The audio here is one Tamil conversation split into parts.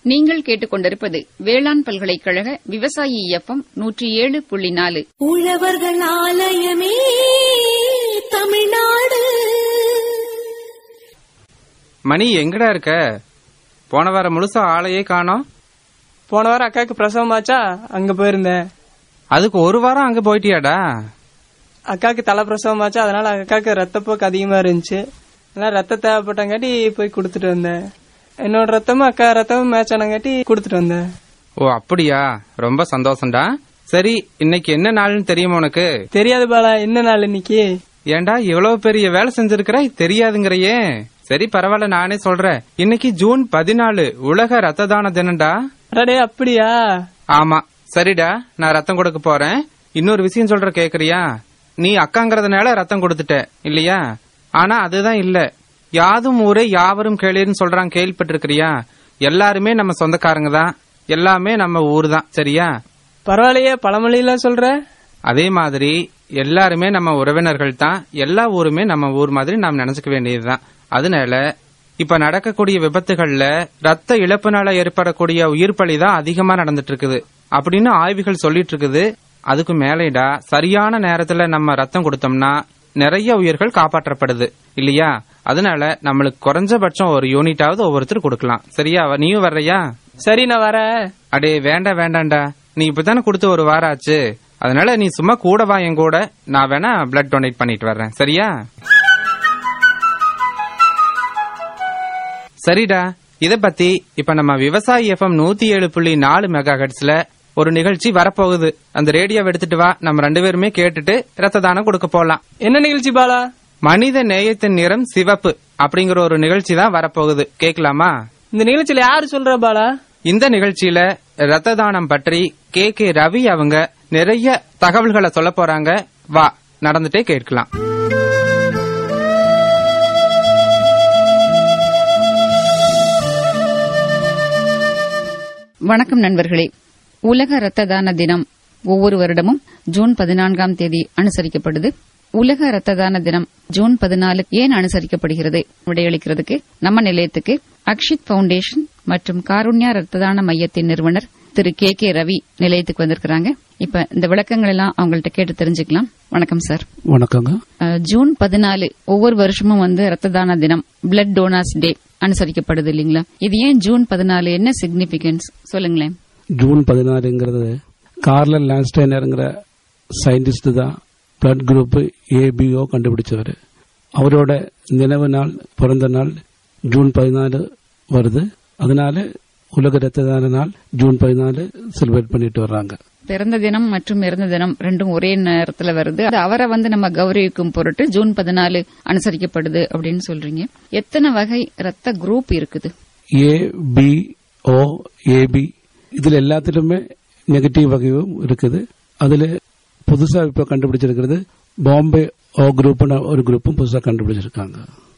நீங்கள் கேட்டுக்கொண்டிருப்பது வேளாண் பல்கலைக்கழக விவசாயி இயக்கம் நூற்றி ஏழு புள்ளி நாலு உழவர்கள் ஆலயமே தமிழ்நாடு மணி எங்கடா இருக்க போன வாரம் முழுசா ஆளையே காணோம் போன வாரம் அக்காவுக்கு பிரசவமாச்சா அங்க போயிருந்தேன் அதுக்கு ஒரு வாரம் அங்க போயிட்டியாடா அக்காவுக்கு தலை பிரசவமாச்சா அதனால அக்காவுக்கு ரத்தப்போக்கு அதிகமா இருந்துச்சு அதனால ரத்தம் தேவைப்பட்டங்காட்டி போய் கொடுத்துட்டு வந்தேன் என்னோட ரத்தமும் அக்கா ரத்தமும் மேட்ச் ஆனங்காட்டி கொடுத்துட்டு வந்தேன் ஓ அப்படியா ரொம்ப சந்தோஷம்டா சரி இன்னைக்கு என்ன நாள்னு தெரியுமா உனக்கு தெரியாது பாலா என்ன நாள் இன்னைக்கு ஏன்டா இவ்வளவு பெரிய வேலை செஞ்சிருக்கிற தெரியாதுங்கறையே சரி பரவாயில்ல நானே சொல்றேன் இன்னைக்கு ஜூன் பதினாலு உலக ரத்த தான தினம்டா அடடே அப்படியா ஆமா சரிடா நான் ரத்தம் கொடுக்க போறேன் இன்னொரு விஷயம் சொல்ற கேக்குறியா நீ அக்காங்கறதுனால ரத்தம் கொடுத்துட்ட இல்லையா ஆனா அதுதான் இல்ல யாதும் ஊரே யாவரும் கேளீர்னு சொல்றாங்க கேள்விப்பட்டிருக்கிறியா எல்லாருமே நம்ம சொந்தக்காரங்க தான் எல்லாமே நம்ம ஊர் தான் சரியா பரவாயில்லையே பழமொழியெல்லாம் சொல்ற அதே மாதிரி எல்லாருமே நம்ம உறவினர்கள் தான் எல்லா ஊருமே நம்ம ஊர் மாதிரி நாம் நினைச்சுக்க வேண்டியதுதான் அதனால இப்ப நடக்கக்கூடிய விபத்துகள்ல ரத்த இழப்புனால ஏற்படக்கூடிய உயிர் பலி தான் அதிகமா நடந்துட்டு இருக்குது அப்படின்னு ஆய்வுகள் சொல்லிட்டு இருக்குது அதுக்கு மேலேடா சரியான நேரத்துல நம்ம ரத்தம் கொடுத்தோம்னா நிறைய உயிர்கள் காப்பாற்றப்படுது இல்லையா அதனால நம்மளுக்கு குறைஞ்சபட்சம் ஒரு யூனிட்டாவது ஒவ்வொருத்தர் கொடுக்கலாம் சரியா நீயும் வர்றியா சரி நான் வரேன் அடே வேண்டாம் வேண்டாம்டா நீ இப்பதானே கொடுத்து ஒரு வாரம் ஆச்சு அதனால நீ சும்மா கூட வா என் கூட நான் வேணா பிளட் டொனேட் பண்ணிட்டு வர்றேன் சரியா சரிடா இத பத்தி இப்ப நம்ம விவசாயி எஃப்எம் நூத்தி ஏழு புள்ளி நாலு மெகா ஹெட்ஸ்ல ஒரு நிகழ்ச்சி வரப்போகுது அந்த ரேடியோவை எடுத்துட்டு வா நம்ம ரெண்டு பேருமே கேட்டுட்டு ரத்த தானம் கொடுக்க போலாம் என்ன நிகழ்ச்சி பாலா மனித நேயத்தின் நிறம் சிவப்பு அப்படிங்கிற ஒரு நிகழ்ச்சி தான் வரப்போகுது கேட்கலாமா இந்த நிகழ்ச்சியில யாரு சொல்ற பாலா இந்த நிகழ்ச்சியில ரத்த தானம் பற்றி கே கே ரவி அவங்க நிறைய தகவல்களை சொல்ல போறாங்க வா நடந்துட்டே கேட்கலாம் வணக்கம் நண்பர்களே உலக ரத்த தான தினம் ஒவ்வொரு வருடமும் ஜூன் பதினான்காம் தேதி அனுசரிக்கப்படுது உலக ரத்த தான தினம் ஜூன் பதினாலு ஏன் அனுசரிக்கப்படுகிறது விடையளிக்கிறதுக்கு நம்ம நிலையத்துக்கு அக்ஷித் பவுண்டேஷன் மற்றும் காருண்யா ரத்த தான மையத்தின் நிறுவனர் திரு கே கே ரவி நிலையத்துக்கு வந்திருக்கிறாங்க இப்ப இந்த விளக்கங்கள் எல்லாம் அவங்கள்ட்ட கேட்டு தெரிஞ்சுக்கலாம் வணக்கம் சார் வணக்கங்க அஹ், ஜூன் பதினாலு ஒவ்வொரு வருஷமும் வந்து ரத்த தான தினம் பிளட் டோனார்ஸ் டே அனுசரிக்கப்படுது இல்லீங்களா இது ஏன் ஜூன் பதினாலு என்ன சிக்னிபிகன்ஸ் சொல்லுங்களேன் ஜூன் பதினாறுங்கிறது கார்லன் லான்ஸ்டைனருங்கிற சயின்டிஸ்ட் தான் பிளட் குரூப் ஏபிஓ கண்டுபிடிச்சவர் அவரோட நினைவு நாள் பிறந்த நாள் ஜூன் பதினாலு வருது அதனால உலக ரத்த தான நாள் ஜூன் பதினாலு செலிப்ரேட் பண்ணிட்டு வர்றாங்க பிறந்த தினம் மற்றும் இறந்த தினம் ரெண்டும் ஒரே நேரத்துல வருது அது அவரை வந்து நம்ம கௌரவிக்கும் பொருட்டு ஜூன் பதினாலு அனுசரிக்கப்படுது அப்படின்னு சொல்றீங்க எத்தனை வகை ரத்த குரூப் இருக்குது ஏ பி ஓ ஏபி இதுல எல்லாத்திலுமே நெகட்டிவ் வகையும் இருக்குது அதுல புதுசா இப்ப கண்டுபிடிச்சிருக்கிறது பாம்பே ஓ குரூப்னு ஒரு குரூப்பும் புதுசா கண்டுபிடிச்சிருக்காங்க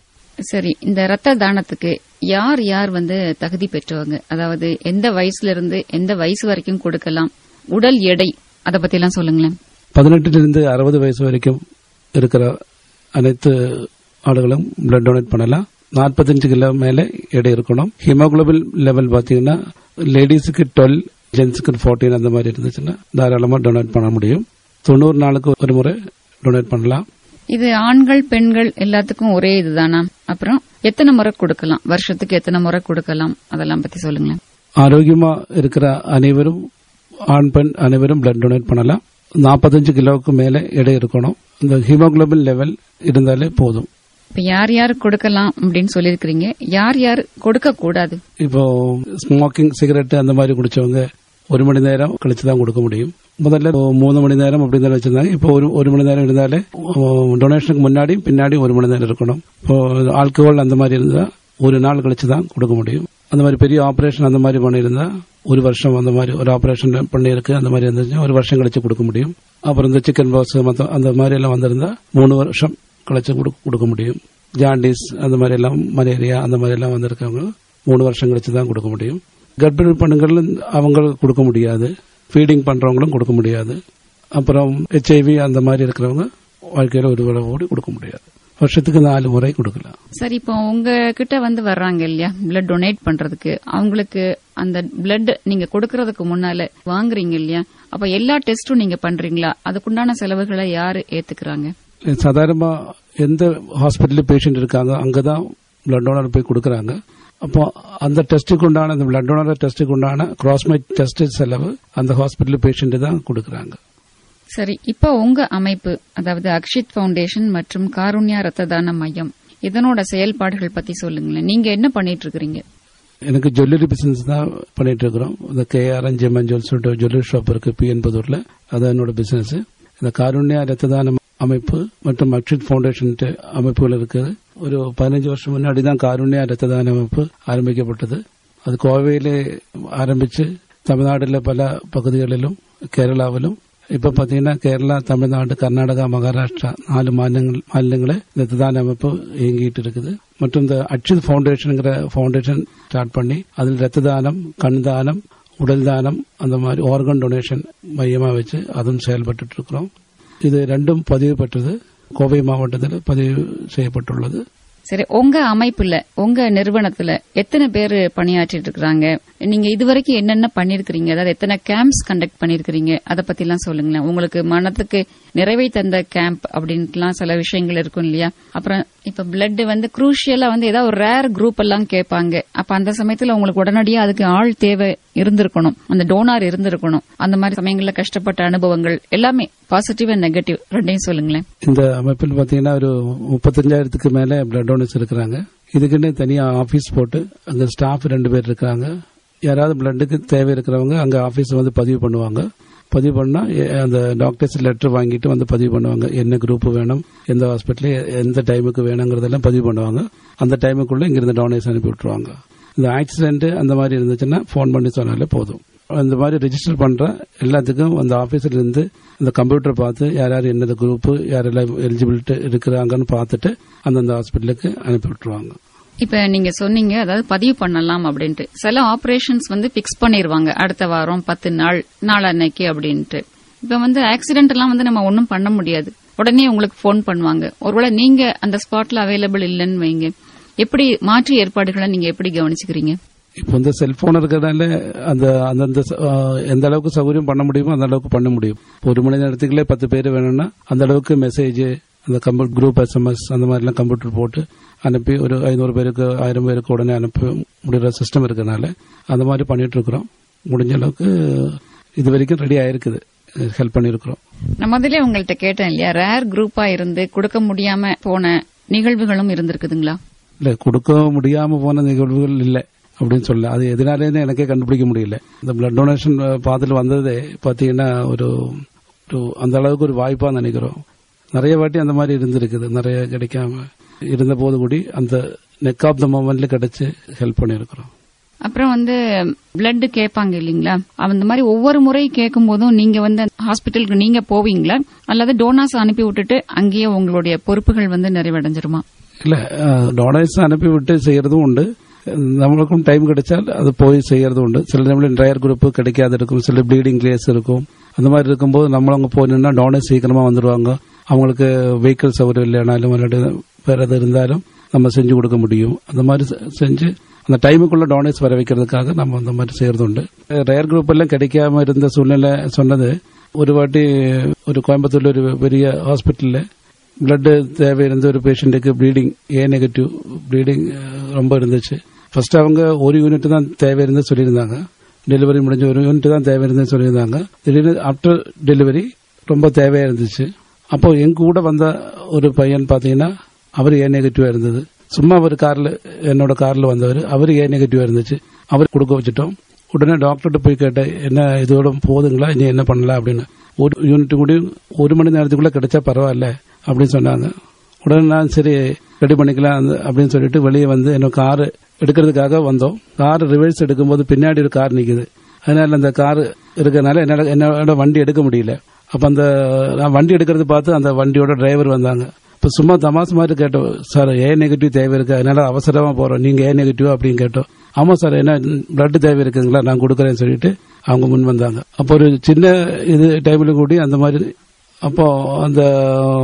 சரி இந்த ரத்த தானத்துக்கு யார் யார் வந்து தகுதி பெற்றவங்க அதாவது எந்த வயசுல இருந்து எந்த வயசு வரைக்கும் கொடுக்கலாம் உடல் எடை அத பத்தி எல்லாம் சொல்லுங்களேன் பதினெட்டுல இருந்து அறுபது வயசு வரைக்கும் இருக்கிற அனைத்து ஆளுகளும் பிளட் டொனேட் பண்ணலாம் நாற்பத்தஞ்சு கிலோ மேல எடை இருக்கணும் ஹிமோகுளோபின் லெவல் பாத்தீங்கன்னா லேடிஸுக்கு டுவெல் ஜென்ஸுக்கு ஃபோர்டீன் அந்த மாதிரி இருந்துச்சுன்னா தாராளமா டொனேட் பண்ண முடியும் தொண்ணூறு நாளுக்கு ஒரு முறை டொனேட் பண்ணலாம் இது ஆண்கள் பெண்கள் எல்லாத்துக்கும் ஒரே இதுதானா அப்புறம் எத்தனை முறை கொடுக்கலாம் வருஷத்துக்கு எத்தனை முறை கொடுக்கலாம் அதெல்லாம் பத்தி சொல்லுங்களேன் ஆரோக்கியமா இருக்கிற அனைவரும் ஆண் பெண் அனைவரும் பிளட் டொனேட் பண்ணலாம் நாற்பத்தஞ்சு கிலோவுக்கு மேல எடை இருக்கணும் இந்த ஹீமோகுளோபின் லெவல் இருந்தாலே போதும் இப்ப யார் யார் கொடுக்கலாம் அப்படின்னு சொல்லியிருக்கிறீங்க யார் யார் கொடுக்க கூடாது இப்போ ஸ்மோக்கிங் சிகரெட் அந்த மாதிரி குடிச்சவங்க ஒரு மணி நேரம் கழிச்சு தான் கொடுக்க முடியும் முதல்ல மூணு மணி நேரம் அப்படி தான் வச்சிருந்தாங்க இப்போ ஒரு ஒரு மணி நேரம் இருந்தாலே டொனேஷனுக்கு முன்னாடி பின்னாடி ஒரு மணி நேரம் இருக்கணும் இப்போ ஆல்கஹால் அந்த மாதிரி இருந்தா ஒரு நாள் கழிச்சு தான் கொடுக்க முடியும் அந்த மாதிரி பெரிய ஆபரேஷன் அந்த மாதிரி பண்ணியிருந்தா ஒரு வருஷம் அந்த மாதிரி ஒரு ஆபரேஷன் பண்ணியிருக்கு அந்த மாதிரி இருந்துச்சு ஒரு வருஷம் கழிச்சு கொடுக்க முடியும் அப்புறம் இந்த சிக்கன் பாக்ஸ் மொத்தம் அந்த மாதிரி எல்லாம் வந்திருந்தா மூணு வருஷம் கழிச்சு கொடுக்க- கொடுக்க முடியும் ஜாண்டிஸ் அந்த மாதிரி எல்லாம் மலேரியா அந்த மாதிரி எல்லாம் வந்திருக்கவங்க மூணு வருஷம் கழிச்சு தான் கொடுக்க முடியும் கர்ப்பிணி பெண்கள் அவங்களுக்கு கொடுக்க முடியாது ஃபீடிங் பண்றவங்களும் கொடுக்க முடியாது அப்புறம் ஹெச்ஐவி அந்த மாதிரி இருக்கிறவங்க வாழ்க்கையில ஒரு விளவோடு கொடுக்க முடியாது வருஷத்துக்கு நாலு முறை கொடுக்கலாம் சரி இப்போ உங்க கிட்ட வந்து வர்றாங்க இல்லையா பிளட் டொனேட் பண்றதுக்கு அவங்களுக்கு அந்த பிளட் நீங்க கொடுக்கறதுக்கு முன்னால வாங்குறீங்க இல்லையா அப்ப எல்லா டெஸ்டும் நீங்க பண்றீங்களா அதுக்குண்டான செலவுகளை யாரு ஏத்துக்கிறாங்க சாதாரணமா எந்த ஹாஸ்பிட்டல் பேஷண்ட் இருக்காங்க அங்கதான் பிளட் டோனர் போய் கொடுக்கறாங்க அப்போ அந்த டெஸ்ட்டுக்கு உண்டான அந்த பிளட் டோனர் டெஸ்ட்டுக்கு உண்டான கிராஸ்மைட் டெஸ்ட் செலவு அந்த ஹாஸ்பிட்டல் பேஷண்ட் தான் கொடுக்கறாங்க சரி இப்போ உங்க அமைப்பு அதாவது அக்ஷித் ஃபவுண்டேஷன் மற்றும் காருண்யா ரத்த தான மையம் இதனோட செயல்பாடுகள் பத்தி சொல்லுங்களேன் நீங்க என்ன பண்ணிட்டு இருக்கிறீங்க எனக்கு ஜுவல்லரி பிசினஸ் தான் பண்ணிட்டு இருக்கிறோம் இந்த கேஆர்என் ஜெமன் ஜுவல் சொல்லிட்டு ஜுவல்லரி ஷாப் இருக்கு பி என்பதூர்ல அது என்னோட பிசினஸ் இந்த காருண்யா ரத்த தான அமைப்பு மற்றும் அக்ஷித் ஃபவுண்டேஷன் அமைப்புகள் இருக்குது ஒரு பதினஞ்சு வருஷம் முன்னாடி தான் காருண்யா ரத்த தான அமைப்பு ஆரம்பிக்கப்பட்டது அது கோவையிலே ஆரம்பிச்சு தமிழ்நாடுல பல பகுதிகளிலும் கேரளாவிலும் இப்ப பாத்தீங்கன்னா கேரளா தமிழ்நாடு கர்நாடகா மகாராஷ்டிரா நாலு மாநிலங்கள் மாநிலங்களே இந்த ரத்ததான அமைப்பு இயங்கிட்டு இருக்குது மற்றும் இந்த அக்ஷித் ஃபவுண்டேஷனுங்கிற ஃபவுண்டேஷன் ஸ்டார்ட் பண்ணி அதில் ரத்த தானம் கண் தானம் உடல் தானம் அந்த மாதிரி ஆர்கன் டொனேஷன் மையமா வச்சு அதுவும் செயல்பட்டு இருக்கிறோம் இது ரெண்டும் பதிவு பெற்றது கோவை மாவட்டத்தில் பதிவு செய்யப்பட்டுள்ளது சரி உங்க அமைப்புல உங்க நிறுவனத்துல எத்தனை பேர் பணியாற்றிட்டு இருக்காங்க நீங்க இதுவரைக்கும் என்னென்ன பண்ணிருக்கீங்க அதாவது எத்தனை கேம்ப்ஸ் கண்டக்ட் பண்ணிருக்கீங்க அத பத்தி எல்லாம் சொல்லுங்களேன் உங்களுக்கு மனத்துக்கு நிறைவை தந்த கேம்ப் அப்படின்ட்டுலாம் சில விஷயங்கள் இருக்கும் இல்லையா அப்புறம் இப்ப பிளட் வந்து குரூஷியலா வந்து ஏதாவது ஒரு ரேர் குரூப் எல்லாம் கேட்பாங்க அப்ப அந்த சமயத்துல உங்களுக்கு உடனடியா அதுக்கு ஆள் தேவை இருந்திருக்கணும் அந்த டோனார் இருந்திருக்கணும் அந்த மாதிரி சமயங்கள்ல கஷ்டப்பட்ட அனுபவங்கள் எல்லாமே பாசிட்டிவ் அண்ட் நெகட்டிவ் ரெண்டையும் சொல்லுங்களேன் இந்த அமைப்பில் பாத்தீங்கன்னா ஒரு முப்பத்தஞ்சாயிரத்துக்கு மேல பிளட் டோனர்ஸ் இருக்கிறாங்க இதுக்குன்னு தனியா ஆபீஸ் போட்டு அங்க ஸ்டாஃப் ரெண்டு பேர் இருக்காங்க யாராவது பிளட்டுக்கு தேவை இருக்கிறவங்க அங்க ஆபீஸ் வந்து பதிவு பண்ணுவாங்க பதிவு பண்ணா எ- அந்த டாக்டர்ஸ் லெட்டர் வாங்கிட்டு வந்து பதிவு பண்ணுவாங்க என்ன குரூப் வேணும் எந்த ஹாஸ்பிட்டல் எந்த டைமுக்கு வேணுங்கிறதெல்லாம் பதிவு பண்ணுவாங்க அந்த டைமுக்குள்ள இங்கிருந்து டொனேஷன் அனுப்பி விட்டுருவாங்க இந்த ஆக்சிடென்ட் அந்த மாதிரி இருந்துச்சுன்னா ஃபோன் பண்ணி சொன்னாலே போதும் அந்த மாதிரி ரெஜிஸ்டர் பண்ற எல்லாத்துக்கும் அந்த ஆபீஸ்ல இருந்து அந்த கம்ப்யூட்டர் பார்த்து யார் யார் என்னது குரூப் யாரெல்லாம் எலிஜிபிலிட்டி இருக்கிறாங்கன்னு பார்த்துட்டு அந்தந்த ஹாஸ்பிட்டலுக்கு அனுப்பி விட்டுருவாங்க இப்ப நீங்க சொன்னீங்க அதாவது பதிவு பண்ணலாம் அப்படின்ட்டு சில ஆபரேஷன்ஸ் வந்து பிக்ஸ் பண்ணிருவாங்க அடுத்த வாரம் பத்து நாள் நாளன்னைக்கு அப்படின்ட்டு இப்ப வந்து ஆக்சிடென்ட் எல்லாம் வந்து நம்ம ஒன்னும் பண்ண முடியாது உடனே உங்களுக்கு ஃபோன் பண்ணுவாங்க ஒருவேளை நீங்க அந்த ஸ்பாட்ல அவைலபிள் இல்லைன்னு வைங்க எப்படி மாற்று ஏற்பாடுகளை நீங்க எப்படி கவனிச்சுக்கிறீங்க இப்போ இந்த செல்போன் இருக்கிறதால அந்த அந்தந்த ச- ஆ, எந்த அளவுக்கு சௌகரியம் பண்ண முடியுமோ அந்த அளவுக்கு பண்ண முடியும் இப்போ ஒரு மணி நேரத்துக்குள்ளே பத்து பேர் வேணும்னா அந்த அளவுக்கு மெசேஜ் அந்த கம்ப்யூட்டர் குரூப் எஸ்எம்எஸ் அந்த மாதிரிலாம் கம்ப்யூட்டர் போட்டு அனுப்பி ஒரு ஐநூறு பேருக்கு ஆயிரம் பேருக்கு உடனே அனுப்பி முடிகிற சிஸ்டம் இருக்கனால அந்த மாதிரி பண்ணிட்டு இருக்கிறோம் முடிஞ்ச அளவுக்கு இது வரைக்கும் ரெடி ஆயிருக்குது ஹெல்ப் பண்ணியிருக்கிறோம் நான் முதல்ல உங்கள்ட்ட கேட்டேன் இல்லையா ரேர் குரூப்பா இருந்து கொடுக்க முடியாம போன நிகழ்வுகளும் இருந்திருக்குதுங்களா இல்ல கொடுக்க முடியாம போன நிகழ்வுகள் இல்ல அப்படின்னு சொல்லல அது எதனாலேன்னு எனக்கே கண்டுபிடிக்க முடியல இந்த பிளட் டொனேஷன் பார்த்துட்டு வந்ததே பாத்தீங்கன்னா ஒரு ஒரு அந்த அளவுக்கு ஒரு வாய்ப்பா நினைக்கிறோம் நிறைய வாட்டி அந்த மாதிரி இருந்திருக்குது நிறைய கிடைக்காம இருந்த போது கூடி அந்த நெக் ஆஃப் த மொமெண்ட்ல கிடைச்சு ஹெல்ப் பண்ணியிருக்கிறோம் அப்புறம் வந்து பிளட் கேட்பாங்க இல்லீங்களா அந்த மாதிரி ஒவ்வொரு முறை கேட்கும் போதும் நீங்க வந்து ஹாஸ்பிட்டலுக்கு நீங்க போவீங்களா அல்லது டோனாஸ் அனுப்பி விட்டுட்டு அங்கேயே உங்களுடைய பொறுப்புகள் வந்து நிறைவடைஞ்சிருமா இல்ல டொனேஷன் அனுப்பி விட்டு செய்யறதும் உண்டு நம்மளுக்கும் டைம் கிடைச்சால் அது போய் செய்யறதும் உண்டு சில நேரம் ட்ரையர் குரூப் கிடைக்காது இருக்கும் சில ப்ளீடிங் கிளேஸ் இருக்கும் அந்த மாதிரி இருக்கும்போது நம்மளும் அங்க போய் நின்னா டோனர் சீக்கிரமா வந்துருவாங்க அவங்களுக்கு வெஹிக்கிள் சௌகரியம் இல்லைனாலும் இல்லாட்டி வேற எது இருந்தாலும் நம்ம செஞ்சு கொடுக்க முடியும் அந்த மாதிரி செ- செஞ்சு அந்த டைமுக்குள்ள டோனர்ஸ் வர வைக்கிறதுக்காக நம்ம அந்த மாதிரி செய்யறது உண்டு ரேர் குரூப் எல்லாம் கிடைக்காம இருந்த சூழ்நிலை சொன்னது ஒரு வாட்டி ஒரு கோயம்புத்தூர்ல ஒரு பெரிய ஹாஸ்பிட்டல்ல பிளட் தேவை இருந்த ஒரு பேஷண்ட்டுக்கு ப்ளீடிங் ஏ நெகட்டிவ் ப்ளீடிங் ரொம்ப இருந்துச்சு ஃபர்ஸ்ட் அவங்க ஒரு யூனிட் தான் தேவை இருந்து சொல்லியிருந்தாங்க டெலிவரி முடிஞ்ச ஒரு யூனிட் தான் தேவை இருந்து சொல்லியிருந்தாங்க திடீர்னு ஆஃப்டர் டெலிவரி ரொம்ப தேவையா இருந்துச்சு அப்போ எங்க கூட வந்த ஒரு பையன் பாத்தீங்கன்னா அவர் ஏ நெகட்டிவா இருந்தது சும்மா அவர் கார்ல என்னோட கார்ல வந்தவர் அவர் ஏ நெகட்டிவா இருந்துச்சு அவர் கொடுக்க வச்சுட்டோம் உடனே டாக்டர்கிட்ட போய் கேட்டேன் என்ன இதோட போதுங்களா இனி என்ன பண்ணலாம் அப்படின்னு ஒரு யூனிட் கூட ஒரு மணி நேரத்துக்குள்ள கிடைச்சா பரவாயில்ல அப்படின்னு சொன்னாங்க உடனே நான் சரி ரெடி பண்ணிக்கலாம் அந்த- அப்படின்னு சொல்லிட்டு வெளியே வந்து என்னோட கார் எடுக்கிறதுக்காக வந்தோம் கார் ரிவர்ஸ் எடுக்கும்போது பின்னாடி ஒரு கார் நிக்குது அதனால அந்த கார் இருக்கறனால என்னால என்னோட வண்டி எடுக்க முடியல அப்ப அந்த நான் வண்டி எடுக்கிறது பார்த்து அந்த வண்டியோட டிரைவர் வந்தாங்க இப்ப சும்மா தமாசு மாதிரி கேட்டோம் சார் ஏ நெகட்டிவ் தேவை இருக்கு அதனால அவசரமா போறோம் நீங்க ஏ நெகட்டிவ் அப்படின்னு கேட்டோம் ஆமா சார் என்ன பிளட் தேவை இருக்குங்களா நான் கொடுக்கறேன்னு சொல்லிட்டு அவங்க முன் வந்தாங்க அப்போ ஒரு சின்ன இது டைம்ல கூடி அந்த மாதிரி அப்போ அந்த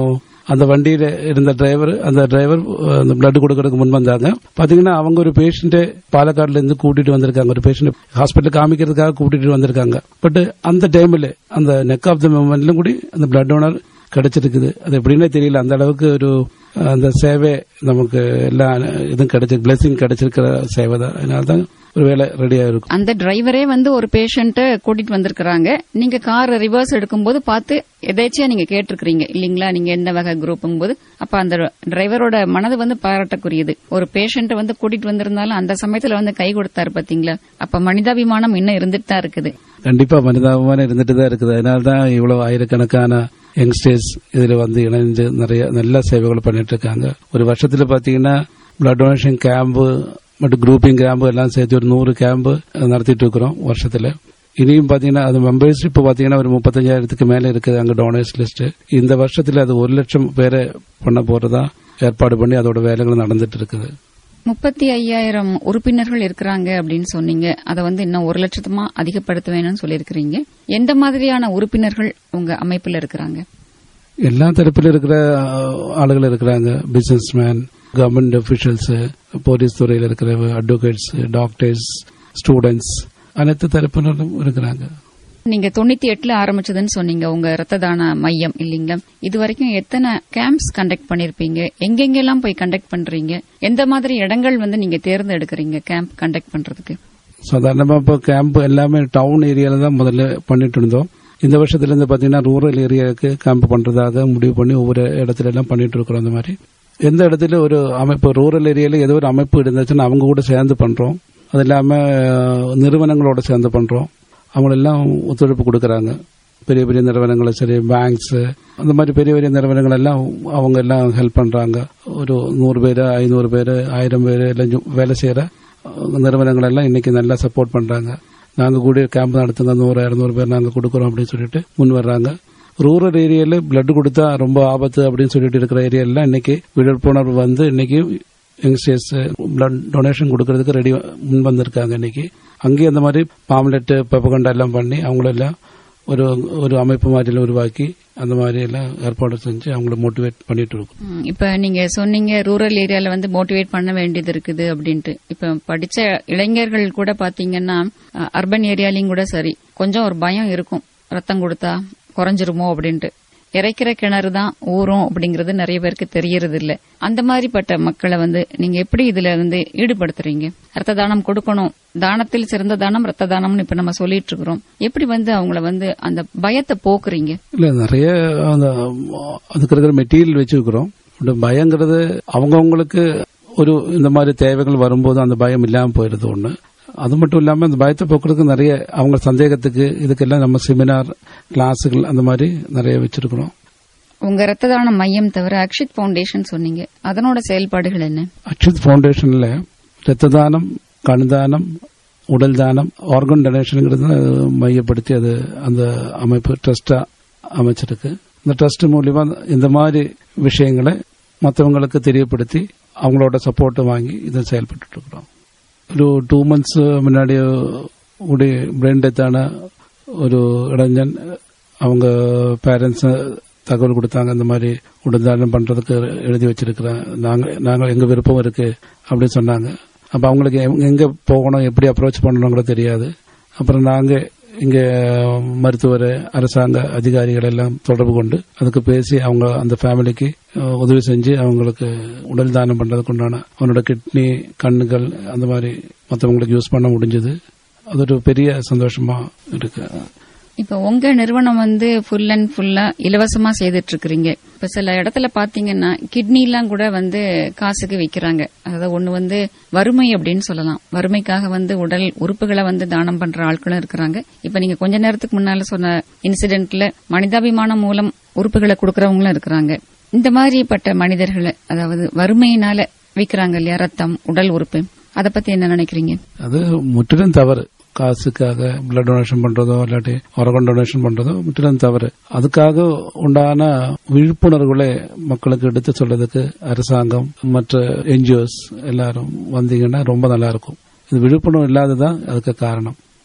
அந்த வண்டியில இருந்த டிரைவர் அந்த டிரைவர் அந்த பிளட் கொடுக்கறதுக்கு முன் வந்தாங்க பாத்தீங்கன்னா அவங்க ஒரு பேஷண்ட் பாலக்காடுல இருந்து கூட்டிட்டு வந்திருக்காங்க ஒரு பேஷண்ட் ஹாஸ்பிட்டல் காமிக்கிறதுக்காக கூட்டிட்டு வந்திருக்காங்க பட் அந்த டைம்ல அந்த நெக் ஆஃப் த மூமெண்ட்லும் கூட அந்த பிளட் டோனர் கிடைச்சிருக்குது அது எப்படின்னே தெரியல அந்த அளவுக்கு ஒரு அந்த சேவை நமக்கு எல்லா இதுவும் கிடைச்சி பிளெஸிங் கிடைச்சிருக்கிற சேவை தான் அதனால தான் ஒரு வேலை ரெடியா இருக்கும் அந்த டிரைவரே வந்து ஒரு பேஷண்ட்ட கூட்டிட்டு வந்திருக்கிறாங்க நீங்க கார் ரிவர்ஸ் எடுக்கும்போது பார்த்து எதேச்சியா நீங்க கேட்டிருக்கீங்க இல்லீங்களா நீங்க எந்த வகை குரூப்புங்கும் போது அப்ப அந்த டிரைவரோட மனது வந்து பாராட்டக்குரியது ஒரு பேஷண்ட்டை வந்து கூட்டிட்டு வந்திருந்தாலும் அந்த சமயத்துல வந்து கை கொடுத்தாரு பாத்தீங்களா அப்ப மனிதாபிமானம் இன்னும் இருந்துட்டு தான் இருக்குது கண்டிப்பா மனிதாபிமானம் இருந்துட்டு தான் இருக்குது அதனால தான் இவ்வளவு ஆயிரக்கணக்கான யங்ஸ்டர்ஸ் இதுல வந்து இணைஞ்சு நிறைய நல்ல சேவைகள் பண்ணிட்டு இருக்காங்க ஒரு வருஷத்துல பாத்தீங்கன்னா பிளட் டொனேஷன் கேம்பு மற்றும் குரூப்பிங் கேம்பு எல்லாம் சேர்த்து ஒரு நூறு கேம்பு நடத்திட்டு இருக்கிறோம் வருஷத்துல இனியும் பாத்தீங்கன்னா அது மெம்பர்ஸ் இப்ப பாத்தீங்கன்னா ஒரு முப்பத்தஞ்சாயிரத்துக்கு மேல இருக்குது அங்க டோனர்ஸ் லிஸ்ட் இந்த வருஷத்துல அது ஒரு லட்சம் பேரை பண்ண போறதா ஏற்பாடு பண்ணி அதோட வேலைகள் நடந்துட்டு இருக்குது முப்பத்தி ஐயாயிரம் உறுப்பினர்கள் இருக்கிறாங்க அப்படின்னு சொன்னீங்க அதை வந்து இன்னும் ஒரு லட்சத்தமா அதிகப்படுத்த வேணும்னு சொல்லியிருக்கிறீங்க எந்த மாதிரியான உறுப்பினர்கள் உங்க அமைப்புல இருக்கிறாங்க எல்லா தரப்பில் இருக்கிற அஹ், ஆளுகள் இருக்கிறாங்க businessman government officials police துறையில் இருக்கிற அட்வொகேட்ஸ் டாக்டர்ஸ் ஸ்டூடெண்ட்ஸ் அனைத்து தரப்பினரும் இருக்கிறாங்க நீங்க தொண்ணூத்தி எட்டுல ஆரம்பிச்சதுன்னு சொன்னீங்க உங்க ரத்த தான மையம் இல்லீங்களா இது வரைக்கும் எத்தனை கேம்ப்ஸ் கண்டக்ட் பண்ணிருப்பீங்க எங்கெங்கெல்லாம் போய் கண்டக்ட் பண்றீங்க எந்த மாதிரி இடங்கள் வந்து நீங்க தேர்ந்தெடுக்கிறீங்க கேம்ப் கண்டக்ட் பண்றதுக்கு சாதாரணமா இப்போ கேம்ப் எல்லாமே டவுன் ஏரியால தான் முதல்ல பண்ணிட்டு இருந்தோம் இந்த வருஷத்துல இருந்து பாத்தீங்கன்னா ரூரல் ஏரியாவுக்கு கேம்ப் பண்றதாக முடிவு பண்ணி ஒவ்வொரு இடத்துல எல்லாம் பண்ணிட்டு இருக்கிறோம் அந்த மாதிரி எந்த இடத்துல ஒரு அமைப்பு ரூரல் ஏரியால ஏதோ ஒரு அமைப்பு இருந்துச்சுன்னா அவங்க கூட சேர்ந்து பண்றோம் அது இல்லாம அஹ், நிறுவனங்களோட சேர்ந்து பண்றோம் அவங்களெல்லாம் ஒத்துழைப்பு கொடுக்கறாங்க பெரிய பெரிய நிறுவனங்களும் சரி பேங்க்ஸ் அந்த மாதிரி பெரிய பெரிய நிறுவனங்கள் எல்லாம் அவங்க எல்லாம் ஹெல்ப் பண்றாங்க ஒரு நூறு பேர் ஐநூறு பேர் ஆயிரம் பேர் எல்லாம் ஜு- வேலை செய்யற அஹ், நிறுவனங்கள் எல்லாம் இன்னைக்கு நல்லா சப்போர்ட் பண்றாங்க நாங்க கூட கேம்ப் நடத்துங்க நூறு இரநூறு பேர் நாங்க கொடுக்கறோம் அப்படின்னு சொல்லிட்டு முன் வர்றாங்க ரூரல் ஏரியால பிளட் கொடுத்தா ரொம்ப ஆபத்து அப்படின்னு சொல்லிட்டு இருக்கிற ஏரியால இன்னைக்கு விழிப்புணர்வு வந்து இன்னைக்கு யங்ஸ்டர்ஸ் பிளட் டொனேஷன் கொடுக்கறதுக்கு ரெடி முன் வந்திருக்காங்க இன்னைக்கு அங்கேயும் அந்த மாதிரி பாம்லெட் பெப்பகண்டா எல்லாம் பண்ணி அவங்களெல்லாம் ஒரு ஒரு அமைப்பு மாதிரி உருவாக்கி அந்த மாதிரி எல்லாம் ஏற்பாடு செஞ்சு அவங்கள மோட்டிவேட் பண்ணிட்டு இருக்கோம் ம், இப்ப நீங்க சொன்னீங்க ரூரல் ஏரியால வந்து மோட்டிவேட் பண்ண வேண்டியது இருக்குது அப்படின்ட்டு இப்ப படிச்ச இளைஞர்கள் கூட பாத்தீங்கன்னா அர்பன் ஏரியாலையும் கூட சரி கொஞ்சம் ஒரு பயம் இருக்கும் ரத்தம் கொடுத்தா குறைஞ்சிருமோ அப்படின்ட்டு இறைக்கிற கிணறு தான் ஊறும் அப்படிங்கறது நிறைய பேருக்கு தெரியறது இல்ல அந்த மாதிரிப்பட்ட மக்களை வந்து நீங்க எப்படி இதுல வந்து ஈடுபடுத்துறீங்க ரத்த தானம் கொடுக்கணும் தானத்தில் சிறந்த தானம் ரத்த தானம்னு இப்ப நம்ம சொல்லிட்டு இருக்கிறோம் எப்படி வந்து அவங்கள வந்து அந்த பயத்தை போக்குறீங்க இல்ல நிறைய அந்த அதுக்கு இருக்கிற மெட்டீரியல் வச்சிருக்கிறோம் பட் பயங்கிறது அவங்கவுங்களுக்கு ஒரு இந்த மாதிரி தேவைகள் வரும்போது அந்த பயம் இல்லாம போயிருது ஒண்ணு அது மட்டும் இல்லாம அந்த பயத்தை போக்குறதுக்கு நிறைய அவங்க சந்தேகத்துக்கு இதுக்கெல்லாம் நம்ம செமினார் கிளாஸுகள் அந்த மாதிரி நிறைய வச்சிருக்கிறோம் உங்க ரத்த தான மையம் தவிர அக்ஷித் பவுண்டேஷன் சொன்னீங்க அதனோட செயல்பாடுகள் என்ன அக்ஷித் ஃபவுண்டேஷன்ல ரத்த தானம் கண் தானம் உடல் தானம் ஆர்கன் டொனேஷனுங்கிறது மையப்படுத்தி அது அந்த அமைப்பு ட்ரஸ்டா அமைச்சிருக்கு இந்த ட்ரஸ்ட் மூலியமா இந்த மாதிரி விஷயங்களை மற்றவங்களுக்கு தெரியப்படுத்தி அவங்களோட சப்போர்ட்டை வாங்கி இதை செயல்பட்டு இருக்கிறோம் ഒരു ടു മന്ത്സ് മുന്നാടി കൂടി ബ്രെയിൻ ഡെத்தான ஒரு இளைஞன் அவங்க பேரண்ட்ஸ் தகவல் கொடுத்தாங்க இந்த மாதிரி உடல்தானம் பண்றதுக்கு எழுதி வச்சிருக்கிறேன் நாங்க நாங்க எங்க விருப்பம் இருக்கு அப்படின்னு சொன்னாங்க அப்ப அவங்களுக்கு எங்க- எங்க போகணும் எப்படி அப்ரோச் பண்ணணும் கூட தெரியாது அப்புறம் நாங்க இங்க மருத்துவர் அரசாங்க அதிகாரிகள் எல்லாம் தொடர்பு கொண்டு அதுக்கு பேசி அவங்க அந்த ஃபேமிலிக்கு அஹ், உதவி செஞ்சு அவங்களுக்கு உடல் தானம் பண்றதுக்கு உண்டான அவனோட கிட்னி கண்ணுகள் அந்த மாதிரி மற்றவங்களுக்கு யூஸ் பண்ண முடிஞ்சது அது ஒரு பெரிய சந்தோஷமா இருக்கு இப்ப உங்க நிறுவனம் வந்து ஃபுல் அண்ட் ஃபுல்லா இலவசமா செய்துட்டு இருக்கிறீங்க இப்ப சில இடத்துல பாத்தீங்கன்னா கிட்னி எல்லாம் கூட வந்து காசுக்கு விக்கிறாங்க அதாவது ஒண்ணு வந்து வறுமை அப்படின்னு சொல்லலாம் வறுமைக்காக வந்து உடல் உறுப்புகளை வந்து தானம் பண்ற ஆட்களும் இருக்கிறாங்க இப்ப நீங்க கொஞ்ச நேரத்துக்கு முன்னால சொன்ன இன்சிடென்ட்ல மனிதாபிமானம் மூலம் உறுப்புகளை கொடுக்கறவங்களும் இருக்கிறாங்க இந்த மாதிரிப்பட்ட மனிதர்களை அதாவது வறுமையினால விக்கிறாங்க இல்லையா ரத்தம் உடல் உறுப்பு அத பத்தி என்ன நினைக்கிறீங்க அது முற்றிலும் தவறு காசுக்காக பிளட் டொனேஷன் பண்றதோ இல்லாட்டி ஆர்கன் டொனேஷன் பண்றதோ முற்றிலும் தவறு அதுக்காக உண்டான விழிப்புணர்வுகளை மக்களுக்கு எடுத்து சொல்றதுக்கு அரசாங்கம் மற்ற என்ஜிஓஸ் எல்லாரும் வந்தீங்கன்னா ரொம்ப நல்லா இருக்கும் இது விழிப்புணர்வு இல்லாததான் அதுக்கு காரணம்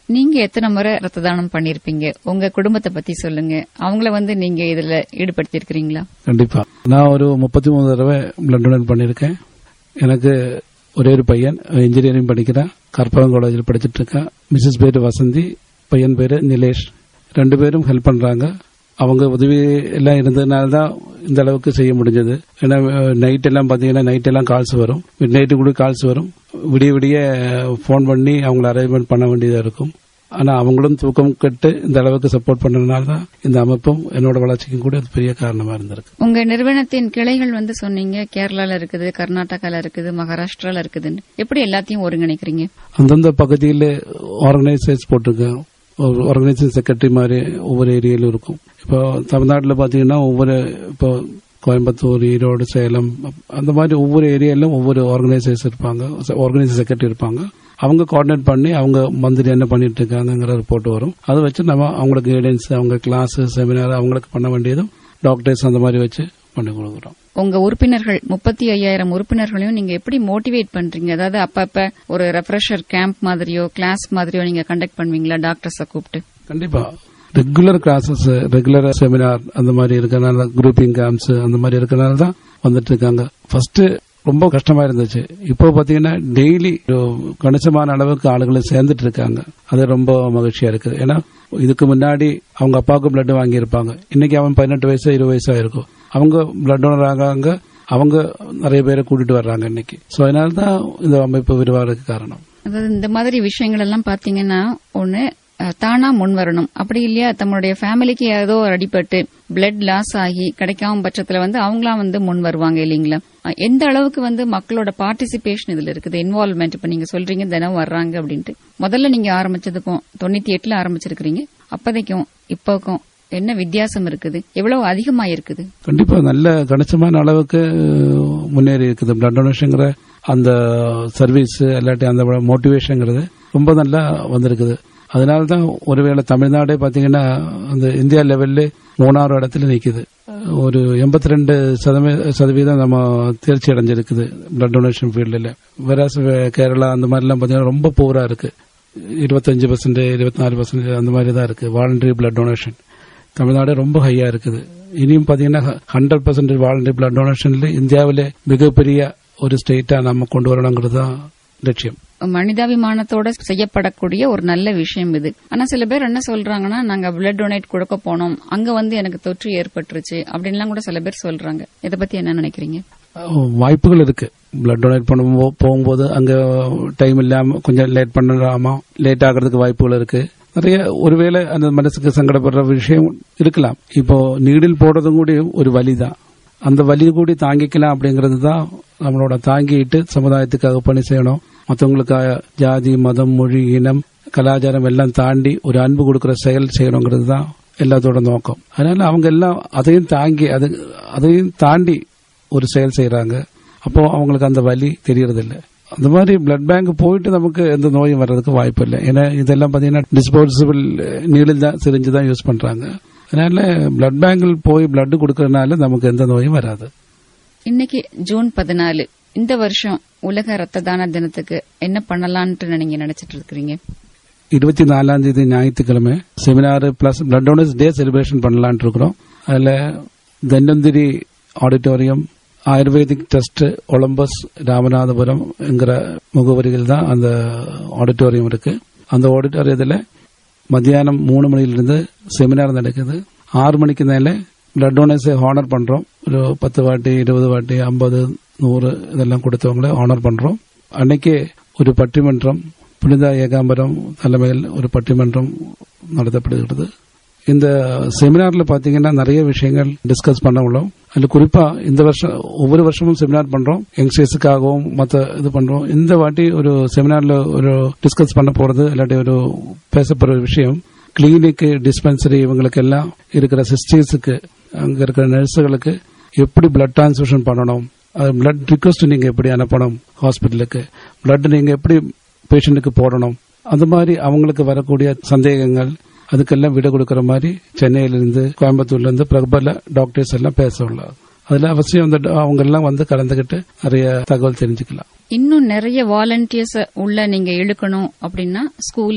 நீங்க எத்தனை முறை ரத்த தானம் பண்ணிருப்பீங்க உங்க குடும்பத்தை பத்தி சொல்லுங்க அவங்கள வந்து நீங்க இதுல ஈடுபடுத்தி இருக்கிறீங்களா கண்டிப்பா நான் ஒரு முப்பத்தி மூணு தடவை பிளட் டொனேட் பண்ணியிருக்கேன் எனக்கு ஒரே ஒரு பையன் இன்ஜினியரிங் படிக்கிறான் கற்பகம் காலேஜில் படிச்சிட்டு இருக்கான் மிஸ்ஸஸ் பேரு வசந்தி பையன் பேரு நிலேஷ் ரெண்டு பேரும் ஹெல்ப் பண்றாங்க அவங்க உதவி எல்லாம் இருந்ததுனால தான் இந்த அளவுக்கு செய்ய முடிஞ்சது ஏன்னா நைட் எல்லாம் பாத்தீங்கன்னா நைட் எல்லாம் கால்ஸ் வரும் மிட் நைட்டு கூட கால்ஸ் வரும் விடிய விடிய ஃபோன் பண்ணி அவங்கள அரேஞ்ச்மெண்ட் பண்ண வேண்டியதா இருக்கும் ஆனா அவங்களும் தூக்கம் கெட்டு இந்த அளவுக்கு சப்போர்ட் பண்ணதுனால தான் இந்த அமைப்பும் என்னோட வளர்ச்சிக்கும் கூட அது பெரிய காரணமா இருந்திருக்கு உங்க நிறுவனத்தின் கிளைகள் வந்து சொன்னீங்க கேரளால இருக்குது கர்நாடகால இருக்குது மகாராஷ்டிரால இருக்குதுன்னு எப்படி எல்லாத்தையும் ஒருங்கிணைக்கிறீங்க அந்தந்த பகுதியில் ஆர்கனைசர்ஸ் போட்டிருக்கேன் ஒரு ஆர்கனைசேஷன் செக்ரட்டரி மாதிரி ஒவ்வொரு ஏரியாலும் இருக்கும் இப்போ தமிழ்நாட்டில் பார்த்தீங்கன்னா ஒவ்வொரு இப்போ கோயம்புத்தூர் ஈரோடு சேலம் அந்த மாதிரி ஒவ்வொரு ஏரியாலும் ஒவ்வொரு ஆர்கனைசேஷன் இருப்பாங்க ஆர்கனைசேஷன் செக்ரட்டரி இருப்பாங்க அவங்க கோஆர்டினேட் பண்ணி அவங்க மந்திரி என்ன பண்ணிட்டு இருக்காங்கிற ரிப்போர்ட் வரும் அதை வச்சு நம்ம அவங்களுக்கு கைடன்ஸ் அவங்க கிளாஸ் செமினார் அவங்களுக்கு பண்ண வேண்டியதும் டாக்டர்ஸ் அந்த மாதிரி வச்சு பண்ணி கொடுக்குறோம் உங்க உறுப்பினர்கள் முப்பத்தி ஐயாயிரம் உறுப்பினர்களையும் நீங்க எப்படி மோட்டிவேட் பண்றீங்க அதாவது அப்பப்ப ஒரு ரெஃப்ரெஷர் கேம்ப் மாதிரியோ கிளாஸ் மாதிரியோ நீங்க கண்டக்ட் பண்ணுவீங்களா டாக்டர்ஸ கூப்பிட்டு கண்டிப்பா ரெகுலர் கிளாஸஸ் ரெகுலர் செமினார் அந்த மாதிரி இருக்கனால குரூப்பிங் கேம்ப்ஸ் அந்த மாதிரி இருக்கனால தான் வந்துட்டு இருக்காங்க ஃபர்ஸ்ட் ரொம்ப கஷ்டமா இருந்துச்சு இப்போ பாத்தீங்கன்னா டெய்லி கணிசமான அளவுக்கு ஆளுகளை சேர்ந்துட்டு இருக்காங்க அது ரொம்ப மகிழ்ச்சியா இருக்குது ஏன்னா இதுக்கு முன்னாடி அவங்க அப்பாவுக்கு பிளட் வாங்கியிருப்பாங்க இன்னைக்கு அவன் பதினெட்டு வயசு இருபது வயசா இருக்கும் அவங்க பிளட் டோனர் ஆகாங்க அவங்க நிறைய பேரை கூட்டிட்டு வர்றாங்க இன்னைக்கு சோ அதனால தான் இந்த அமைப்பு விரிவாகிறதுக்கு காரணம் அதாவது இந்த மாதிரி விஷயங்கள் எல்லாம் பாத்தீங்கன்னா ஒண்ணு அஹ், தானா முன் வரணும் அப்படி இல்லையா தம்முடைய ஃபேமிலிக்கு ஏதோ ஒரு அடிபட்டு பிளட் லாஸ் ஆகி கிடைக்காம பட்சத்துல வந்து அவங்களாம் வந்து முன் வருவாங்க இல்லீங்களா அஹ், எந்த அளவுக்கு வந்து மக்களோட பார்ட்டிசிபேஷன் இதுல இருக்குது இன்வால்வ்மெண்ட் இப்ப நீங்க சொல்றீங்க தினம் வர்றாங்க அப்படின்ட்டு முதல்ல நீங்க ஆரம்பிச்சதுக்கும் தொண்ணூத்தி எட்டுல ஆரம்பிச்சிருக்கிறீங்க அப்போதைக்கும் இப்போக்கும் என்ன வித்தியாசம் இருக்குது எவ்வளவு அதிகமா இருக்குது கண்டிப்பா நல்ல கணிசமான அளவுக்கு முன்னேறி இருக்குது பிளட் டொனேஷன்ங்கிற அந்த சர்வீஸ் இல்லாட்டி அந்த மோட்டிவேஷன்ங்கிறது ரொம்ப நல்லா வந்திருக்குது அதனால தான் ஒருவேளை தமிழ்நாடே பாத்தீங்கன்னா அந்த இந்தியா லெவல்ல மூணாவது இடத்துல நிக்குது ஒரு எண்பத்தி ரெண்டு சதவீதம் நம்ம தேர்ச்சி அடைஞ்சிருக்குது பிளட் டொனேஷன் ஃபீல்டில் வேற கேரளா அந்த மாதிரிலாம் பாத்தீங்கன்னா ரொம்ப போரா இருக்கு இருபத்தஞ்சு பர்சன்ட் இருபத்தி நாலு பர்சன்ட் அந்த மாதிரி தான் இருக்கு வாலண்டரி பிளட் டொனேஷன் தமிழ்நாடு ரொம்ப ஹையா இருக்குது இனியும் பாத்தீங்கன்னா ஹண்ட்ரட் பர்சன்ட் வாலண்டரி பிளட் டொனேஷன்ல இந்தியாவிலே மிகப்பெரிய ஒரு ஸ்டேட்டா நம்ம கொண்டு வரணுங்கிறது தான் லட்சியம் மனிதாபிமானத்தோட செய்யப்படக்கூடிய ஒரு நல்ல விஷயம் இது ஆனா சில பேர் என்ன சொல்றாங்கன்னா நாங்க பிளட் டொனேட் கொடுக்க போனோம் அங்க வந்து எனக்கு தொற்று ஏற்பட்டுருச்சு அப்படின்லாம் கூட சில பேர் சொல்றாங்க இதை பத்தி என்ன நினைக்கிறீங்க அஹ் வாய்ப்புகள் இருக்கு பிளட் டொனேட் பண்ணும்போது போகும்போது அங்க டைம் இல்லாம கொஞ்சம் லேட் பண்ணலாமா லேட் ஆகிறதுக்கு வாய்ப்புகள் இருக்கு நிறைய ஒருவேளை அந்த மனசுக்கு சங்கடப்படுற விஷயம் இருக்கலாம் இப்போ நீடில் போடுறதும் கூட ஒரு வலிதான் அந்த வலி கூடி தாங்கிக்கலாம் அப்படிங்கிறது தான் நம்மளோட தாங்கிட்டு சமுதாயத்துக்காக பணி செய்யணும் மற்றவங்களுக்காக ஜாதி மதம் மொழி இனம் கலாச்சாரம் எல்லாம் தாண்டி ஒரு அன்பு கொடுக்கிற செயல் செய்யணுங்கிறது தான் எல்லாத்தோட நோக்கம் அதனால அவங்க எல்லாம் அதையும் தாங்கி அது அதையும் தாண்டி ஒரு செயல் செய்யறாங்க அப்போ அவங்களுக்கு அந்த வலி தெரியறதில்ல அந்த மாதிரி பிளட் பேங்க் போயிட்டு நமக்கு எந்த நோயும் வர்றதுக்கு வாய்ப்பு இல்லை ஏன்னா இதெல்லாம் பாத்தீங்கன்னா டிஸ்போசபிள் நீடில் தான் சிரிஞ்சு தான் யூஸ் பண்றாங்க அதனால பிளட் பேங்கில் போய் பிளட் கொடுக்கறதுனால நமக்கு எந்த நோயும் வராது இன்னைக்கு ஜூன் பதினாலு இந்த வருஷம் உலக ரத்த தான தினத்துக்கு என்ன பண்ணலாம்னு நீங்க நினைச்சிட்டு இருக்கிறீங்க இருபத்தி நாலாம் தேதி ஞாயிற்றுக்கிழமை seminar plus blood donors day celebration பண்ணலாம்னு இருக்கிறோம் அதுல Dhanvantari auditorium ayurvedic trust Olympus Ramanathapuram என்கிற முகவரிகள் தான் அந்த ஆடிட்டோரியம் இருக்கு அந்த ஆடிட்டோரியத்தில் மத்தியானம் மூணு மணிலிருந்து செமினார் நடக்குது ஆறு மணிக்கு மேலே பிளட் டோனர்ஸை ஹானர் பண்றோம் ஒரு பத்து வாட்டி இருபது வாட்டி ஐம்பது நூறு இதெல்லாம் கொடுத்தவங்கள ஹானர் பண்றோம் அன்னைக்கு ஒரு பட்டிமன்றம் புனித ஏகாம்பரம் தலைமையில் ஒரு பட்டிமன்றம் நடத்தப்படுகிறது இந்த செமினார்ல பாத்தீங்கன்னா நிறைய விஷயங்கள் டிஸ்கஸ் பண்ண உள்ளோம் அதுல குறிப்பா இந்த வருஷம் ஒவ்வொரு வருஷமும் செமினார் பண்றோம் யங்ஸ்டர்ஸுக்காகவும் மத்த இது பண்றோம் இந்த வாட்டி ஒரு செமினார்ல ஒரு டிஸ்கஸ் பண்ண போறது இல்லாட்டி ஒரு பேசப்படுற விஷயம் கிளினிக் டிஸ்பென்சரி இவங்களுக்கு எல்லாம் இருக்கிற சிஸ்டர்ஸுக்கு அங்க இருக்கிற நர்ஸுகளுக்கு எப்படி பிளட் டிரான்ஸ்ஃபியூஷன் பண்ணணும் பிளட் ரிக்வஸ்ட் நீங்க எப்படி அனுப்பணும் ஹாஸ்பிட்டலுக்கு பிளட் நீங்க எப்படி பேஷண்ட்டுக்கு போடணும் அந்த மாதிரி அவங்களுக்கு வரக்கூடிய சந்தேகங்கள் அதுக்கெல்லாம் விட கொடுக்கற மாதிரி சென்னையிலிருந்து கோயம்புத்தூர்ல இருந்து பிரபல டாக்டர்ஸ் எல்லாம் பேச உள்ளார் அதுல அவசியம் அந்த அவங்க எல்லாம் வந்து கலந்துகிட்டு நிறைய தகவல் தெரிஞ்சுக்கலாம் இன்னும் நிறைய வாலண்டியர்ஸ் உள்ள நீங்க இழுக்கணும் அப்படின்னா ஸ்கூல்ஸ்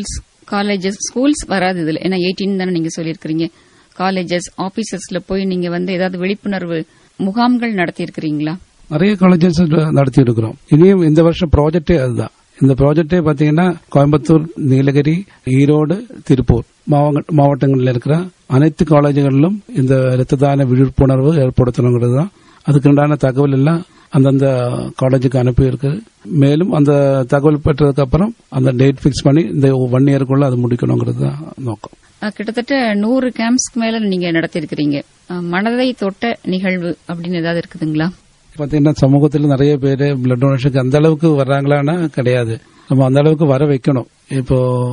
காலேஜஸ் ஸ்கூல்ஸ் வராது இதுல ஏன்னா எயிட்டீன் தானே நீங்க சொல்லியிருக்கிறீங்க காலேஜஸ் ஆபீசஸ்ல போய் நீங்க வந்து ஏதாவது விழிப்புணர்வு முகாம்கள் நடத்தி இருக்கிறீங்களா நிறைய காலேஜஸ் நடத்தி இருக்கிறோம் இனியும் இந்த வருஷம் ப்ராஜெக்டே அதுதான் இந்த ப்ராஜெக்டே பாத்தீங்கன்னா கோயம்புத்தூர் நீலகிரி ஈரோடு திருப்பூர் மாவட்ட- மாவட்டங்களில் இருக்கிற அனைத்து காலேஜுகளிலும் இந்த இரத்த தான விழிப்புணர்வு ஏற்படுத்தணுங்கிறது தான் அதுக்குண்டான தகவல் எல்லாம் அந்தந்த காலேஜுக்கு அனுப்பி இருக்கு மேலும் அந்த தகவல் பெற்றதுக்கு அப்புறம் அந்த டேட் ஃபிக்ஸ் பண்ணி இந்த ஒன் இயருக்குள்ள அது முடிக்கணுங்கிறது தான் நோக்கம் அஹ், கிட்டத்தட்ட நூறு கேம்ப்ஸ்க்கு மேல நீங்க நடத்தியிருக்கிறீங்க அஹ், மனதை தொட்ட நிகழ்வு அப்படின்னு ஏதாவது இருக்குதுங்களா பாத்தீங்கன்னா சமூகத்தில் நிறைய பேர் பிளட் டொனேஷனுக்கு அந்த அளவுக்கு வர்றாங்களான்னா கிடையாது நம்ம அந்த அளவுக்கு வர வைக்கணும் இப்போ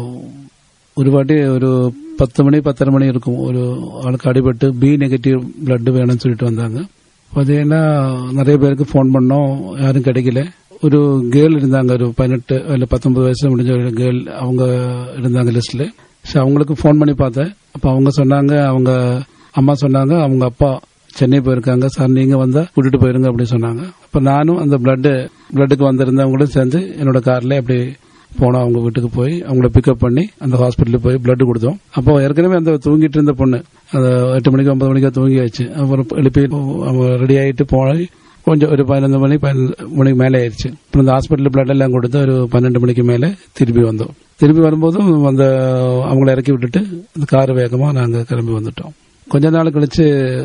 ஒரு வாட்டி ஒரு பத்து மணி பத்தரை மணி இருக்கும் ஒரு ஆளுக்கு அடிபட்டு பி நெகட்டிவ் பிளட் வேணும்னு சொல்லிட்டு வந்தாங்க பாத்தீங்கன்னா நிறைய பேருக்கு ஃபோன் பண்ணோம் யாரும் கிடைக்கல ஒரு கேர்ள் இருந்தாங்க ஒரு பதினெட்டு இல்ல பத்தொன்பது வயசு முடிஞ்ச ஒரு கேர்ள் அவங்க இருந்தாங்க லிஸ்ட்ல சரி அவங்களுக்கு ஃபோன் பண்ணி பார்த்தேன் அப்ப அவங்க சொன்னாங்க அவங்க அம்மா சொன்னாங்க அவங்க அப்பா சென்னை போயிருக்காங்க சார் நீங்க வந்தா கூட்டிட்டு போயிருங்க அப்படி சொன்னாங்க அப்ப நானும் அந்த பிளட் பிளட்டுக்கு வந்திருந்தவங்களும் சேர்ந்து என்னோட கார்ல அப்படி போனோம் அவங்க வீட்டுக்கு போய் அவங்கள பிக்கப் பண்ணி அந்த ஹாஸ்பிட்டலுக்கு போய் பிளட் கொடுத்தோம் அப்போ ஏற்கனவே அந்த தூங்கிட்டு இருந்த பொண்ணு அந்த எட்டு மணிக்கு ஒன்பது மணிக்கு தூங்கியாச்சு அப்புறம் எழுப்பி அவங்க ரெடி ஆயிட்டு போய் கொஞ்சம் ஒரு பதினொன்று மணி பதினஞ்சு மணிக்கு மேலே ஆயிடுச்சு அப்புறம் இந்த ஹாஸ்பிட்டல் பிளட் எல்லாம் கொடுத்து ஒரு பன்னெண்டு மணிக்கு மேலே திருப்பி வந்தோம் திருப்பி வரும்போதும் அந்த அவங்கள இறக்கி விட்டுட்டு அந்த கார் வேகமா நாங்க கிளம்பி வந்துட்டோம் கொஞ்ச நாள் கழிச்சு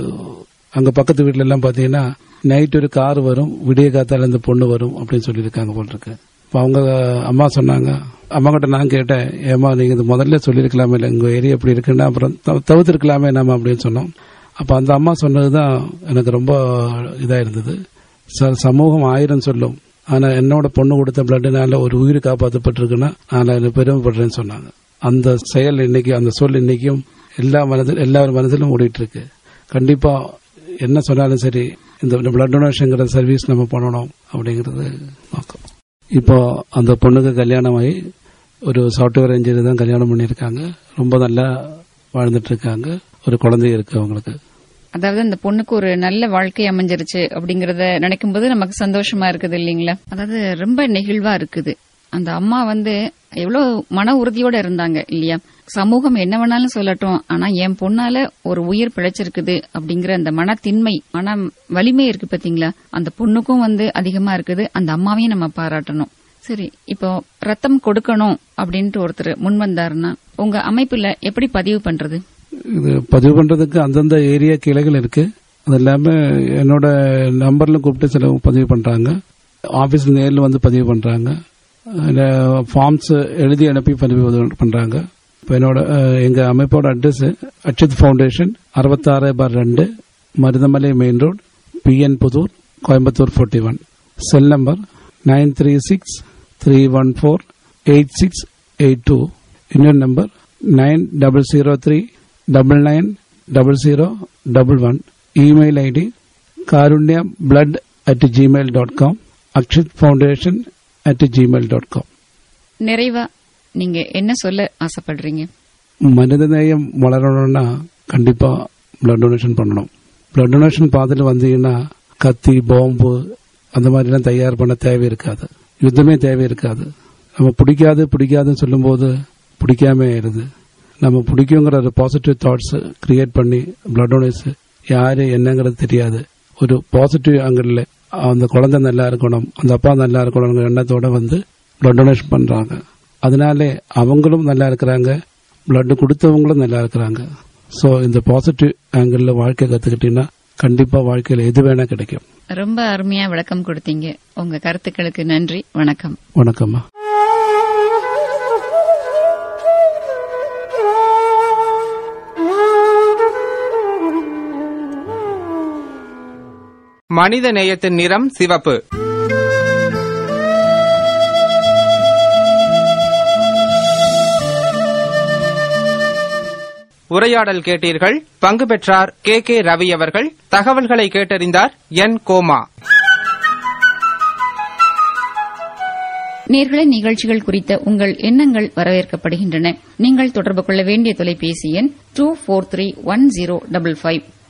அங்க பக்கத்து வீட்ல எல்லாம் பாத்தீங்கன்னா நைட் ஒரு கார் வரும் விடிய காத்தால இந்த பொண்ணு வரும் அப்படின்னு சொல்லியிருக்காங்க போல் இருக்கு அப்ப அவங்க அம்மா சொன்னாங்க அம்மா கிட்ட நான் கேட்டேன் ஏமா நீங்க இது முதல்ல சொல்லியிருக்கலாமே இல்லை உங்க ஏரியா எப்படி இருக்குன்னா அப்புறம் தவ- தவிர்த்திருக்கலாமே நம்ம அப்படின்னு சொன்னோம் அப்ப அந்த அம்மா சொன்னதுதான் எனக்கு ரொம்ப இதா இருந்தது சார் சமூகம் ஆயிரம் சொல்லும் ஆனா என்னோட பொண்ணு கொடுத்த பிளட்னால ஒரு உயிர் காப்பாற்றப்பட்டிருக்குன்னா நான் அதில் பெருமைப்படுறேன்னு சொன்னாங்க அந்த செயல் இன்னைக்கு அந்த சொல் இன்னைக்கும் எல்லா மனதில் எல்லார் மனதிலும் ஓடிட்டு இருக்கு கண்டிப்பா என்ன சொன்னாலும் சரி இந்த பிளட் டொனேஷன்ங்கிற சர்வீஸ் நம்ம பண்ணணும் அப்படிங்கிறது நோக்கம் இப்போ அந்த பொண்ணுக்கு கல்யாணம் ஆகி ஒரு சாஃப்ட்வேர் இன்ஜினியர் தான் கல்யாணம் பண்ணியிருக்காங்க ரொம்ப நல்லா வாழ்ந்துட்டு இருக்காங்க ஒரு குழந்தை இருக்கு அவங்களுக்கு அதாவது அந்த பொண்ணுக்கு ஒரு நல்ல வாழ்க்கை அமைஞ்சிருச்சு அப்படிங்கறத நினைக்கும் போது நமக்கு சந்தோஷமா இருக்குது இல்லீங்களா அதாவது ரொம்ப நெகிழ்வா இருக்குது அந்த அம்மா வந்து எவ்வளவு மன உறுதியோட இருந்தாங்க இல்லையா சமூகம் என்ன வேணாலும் சொல்லட்டும் ஆனா என் பொண்ணால ஒரு உயிர் பிழைச்சிருக்குது அப்படிங்கிற அந்த மனத்தின்மை மன வலிமை இருக்கு பாத்தீங்களா அந்த பொண்ணுக்கும் வந்து அதிகமா இருக்குது அந்த அம்மாவையும் நம்ம பாராட்டணும் சரி இப்போ ரத்தம் கொடுக்கணும் அப்படின்ட்டு ஒருத்தர் முன் வந்தாருன்னா உங்க அமைப்புல எப்படி பதிவு பண்றது இது பதிவு பண்றதுக்கு அந்தந்த ஏரியா கிளைகள் இருக்கு அது இல்லாம என்னோட நம்பர்ல கூப்பிட்டு சில பதிவு பண்றாங்க ஆபீஸ் நேர்ல வந்து பதிவு பண்றாங்க ஃபார்ம்ஸ் எழுதி அனுப்பி பதிவு பண்றாங்க இப்போ என்னோட அஹ், எங்க அமைப்போட அட்ரஸ் அச்சித் ஃபவுண்டேஷன் அறுபத்தாறு பார் ரெண்டு Marudhamalai main road P N Pudur Coimbatore forty one cell number nine three six three one four eight six eight two இன்னொரு number nine double zero three double nine double zero double one email I D Karunya blood at Gmail dot com Akshith foundation at Gmail dot com நிறைவா நீங்க என்ன சொல்ல ஆசைப்படுறீங்க மனிதநேயம் வளரணும்னா கண்டிப்பா பிளட் டொனேஷன் பண்ணணும் பிளட் டொனேஷன் பாதையில் வந்தீங்கன்னா கத்தி பாம்பு அந்த மாதிரிலாம் தயார் பண்ண தேவை இருக்காது யுத்தமே தேவை இருக்காது நம்ம பிடிக்காது பிடிக்காதுன்னு சொல்லும்போது பிடிக்காம ஆயிருது நம்ம பிடிக்குங்கிற ஒரு பாசிட்டிவ் தாட்ஸ் கிரியேட் பண்ணி பிளட் டொனேஸ் யாரு என்னங்கிறது தெரியாது ஒரு பாசிட்டிவ் ஆங்கிள் அந்த குழந்தை நல்லா இருக்கணும் அந்த அப்பா நல்லா இருக்கணுங்கிற எண்ணத்தோட வந்து பிளட் டொனேஷன் பண்றாங்க அதனாலே அவங்களும் நல்லா இருக்கிறாங்க பிளட் கொடுத்தவங்களும் நல்லா இருக்கிறாங்க சோ இந்த பாசிட்டிவ் ஆங்கிள் வாழ்க்கை கத்துக்கிட்டீங்கன்னா கண்டிப்பா வாழ்க்கையில எது வேணா கிடைக்கும் ரொம்ப அருமையா விளக்கம் கொடுத்தீங்க உங்க கருத்துக்களுக்கு நன்றி வணக்கம் வணக்கம்மா மனித நேயத்தின் நிறம் சிவப்பு உரையாடல் கேட்டீர்கள் பங்கு பெற்றார் கே கே ரவி அவர்கள் தகவல்களை கேட்டறிந்தார் என் கோமா நேர்களை நிகழ்ச்சிகள் குறித்த உங்கள் எண்ணங்கள் வரவேற்கப்படுகின்றன நீங்கள் தொடர்பு கொள்ள வேண்டிய தொலைபேசி எண் two four three one zero double five